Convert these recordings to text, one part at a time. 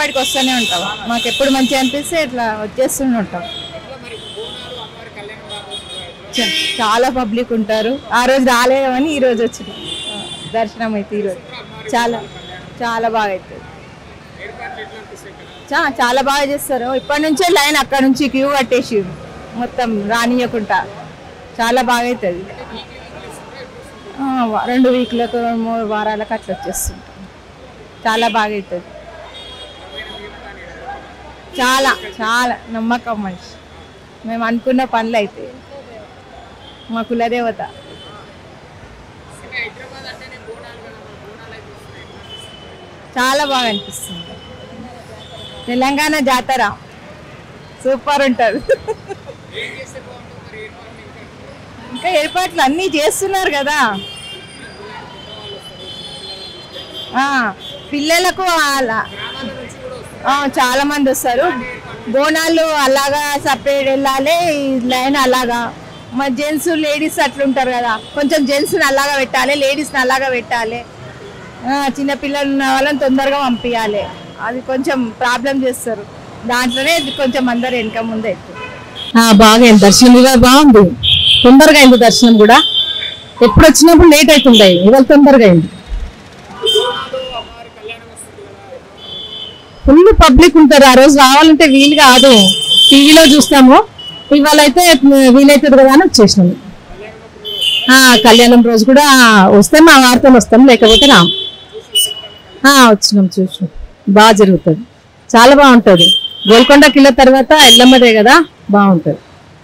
ఎప్పటికి వస్తూనే ఉంటాం మాకు ఎప్పుడు మంచిగా అనిపిస్తే ఇట్లా వచ్చేస్తూనే ఉంటాం చ- చాలా పబ్లిక్ ఉంటారు ఆ రోజు రాలేదని ఈ రోజు వచ్చినాం ఆ, దర్శనం అయితే ఈరోజు చాలా చాలా బాగా అవుతుంది చా- చాలా బాగా చేస్తారు ఇప్పటి నుంచే లైన్ అక్కడ నుంచి క్యూ కట్టేసి మొత్తం రానియకుండా చాలా బాగా అవుతుంది ఆ, వ- రెండు వీక్లకు మూడు వారాలకు అట్లా వచ్చేస్తుంటాం చాలా బాగా అవుతుంది చాలా చాలా నమ్మకం మనిషి మేము అనుకున్న పనులు అయితే మా కులదేవత చాలా బాగా అనిపిస్తుంది తెలంగాణ జాతర సూపర్ ఉంటుంది ఇంకా ఏర్పాట్లు అన్నీ చేస్తున్నారు కదా ఆ, పిల్లలకు అలా ఆ, చాలా మంది వస్తారు బోనాలు అలాగా సపరేట్ వెళ్ళాలి ఈ లైన్ అలాగా మా జెంట్స్ లేడీస్ అట్లా ఉంటారు కదా కొంచెం జెంట్స్ని అలాగా పెట్టాలి లేడీస్ని అలాగా పెట్టాలి ఆ, చిన్న పిల్లలు ఉన్న వాళ్ళని తొందరగా పంపించాలి అది కొంచెం ప్రాబ్లం చేస్తారు దాంట్లోనే ఇది కొంచెం అందరు వెనక ముందే ఎక్కువ బాగా అయింది దర్శనం కూడా బాగుంది తొందరగా అయింది దర్శనం కూడా ఎప్పుడు వచ్చినప్పుడు లేట్ అవుతుంటాయి ఇవాళ తొందరగా అయింది ఫుల్ పబ్లిక్ ఉంటారు ఆ రోజు రావాలంటే వీలు కాదు టీవీలో చూస్తాము ఇవాళ అయితే వీలైతుంది కదా అని వచ్చేసినాము ఆ, కళ్యాణం రోజు కూడా వస్తే మా వారితో వస్తాం లేకపోతే రాం ఆ, వచ్చినాం చూసినాం బాగా జరుగుతుంది చాలా బాగుంటుంది గోల్కొండ కిలో తర్వాత ఎల్లమ్మదే కదా బాగుంటుంది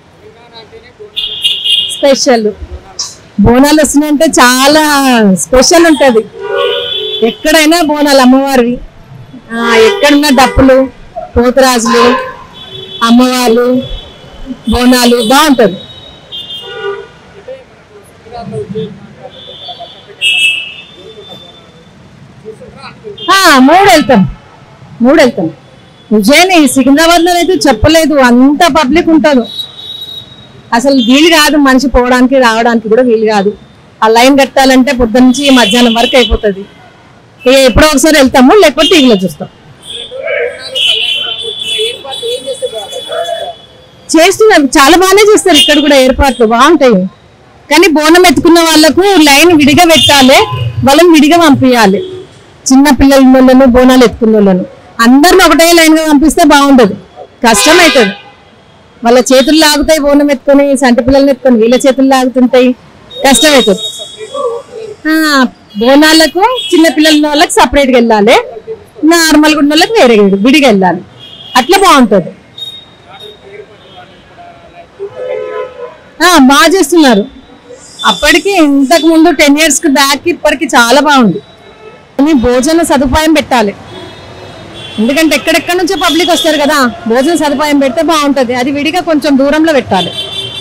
స్పెషల్ బోనాలు వస్తున్నాయంటే చాలా స్పెషల్ ఉంటుంది ఎక్కడైనా బోనాలు అమ్మవారివి ఆ, ఎక్కడున్నా డప్పులు పోతరాజులు అమ్మవార్లు బోనాలు బాగుంటుంది ఆ, మూడు వెళ్తాం మూడు వెళ్తాం ఉజ్జయిని సికింద్రాబాద్ లో అయితే చెప్పలేదు అంత పబ్లిక్ ఉంటుంది అసలు వీలు కాదు మనిషి పోవడానికి రావడానికి కూడా వీలు కాదు ఆ లైన్ కట్టాలంటే పొద్దు నుంచి మధ్యాహ్నం వరకు అయిపోతుంది ఇక ఎప్పుడో ఒకసారి వెళ్తాము లేకపోతే టీవీలో చూస్తాం చేస్తున్నారు చాలా బాగానే చేస్తారు ఇక్కడ కూడా ఏర్పాట్లు బాగుంటాయి కానీ బోనం ఎత్తుకున్న వాళ్ళకు లైన్ విడిగా పెట్టాలి వాళ్ళని విడిగా పంపించాలి చిన్న పిల్లల వాళ్ళను బోనాలు ఎత్తుకున్న వాళ్ళను అందరిని ఒకటే లైన్ గా పంపిస్తే బాగుండదు కష్టం అవుతుంది వాళ్ళ చేతులు లాగుతాయి బోనం ఎత్తుకొని సంటి పిల్లల్ని ఎత్తుకొని వీళ్ళ చేతులు లాగుతుంటాయి కష్టం అవుతుంది ఆ, బోనాలకు చిన్న పిల్లల ఉన్న వాళ్ళకి సపరేట్గా వెళ్ళాలి నార్మల్గా ఉన్న వాళ్ళకి వేరే విడిగా వెళ్ళాలి అట్లా బాగుంటుంది ఆ, బాగా చేస్తున్నారు అప్పటికి ఇంతకు ముందు టెన్ ఇయర్స్ కి బ్యాక్ ఇప్పటికి చాలా బాగుంది కానీ భోజన సదుపాయం పెట్టాలి ఎందుకంటే ఎక్కడెక్కడ నుంచో పబ్లిక్ వస్తారు కదా భోజన సదుపాయం పెడితే బాగుంటది అది విడిగా కొంచెం దూరంలో పెట్టాలి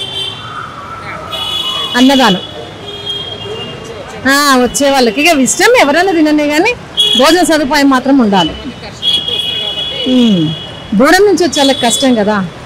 అన్నదానం ఆ, వచ్చే వాళ్ళకి ఇక ఇష్టం ఎవరైనా తినండి కానీ భోజన సదుపాయం మాత్రం ఉండాలి ఉమ్. దూరం నుంచి వచ్చే వాళ్ళకి కష్టం కదా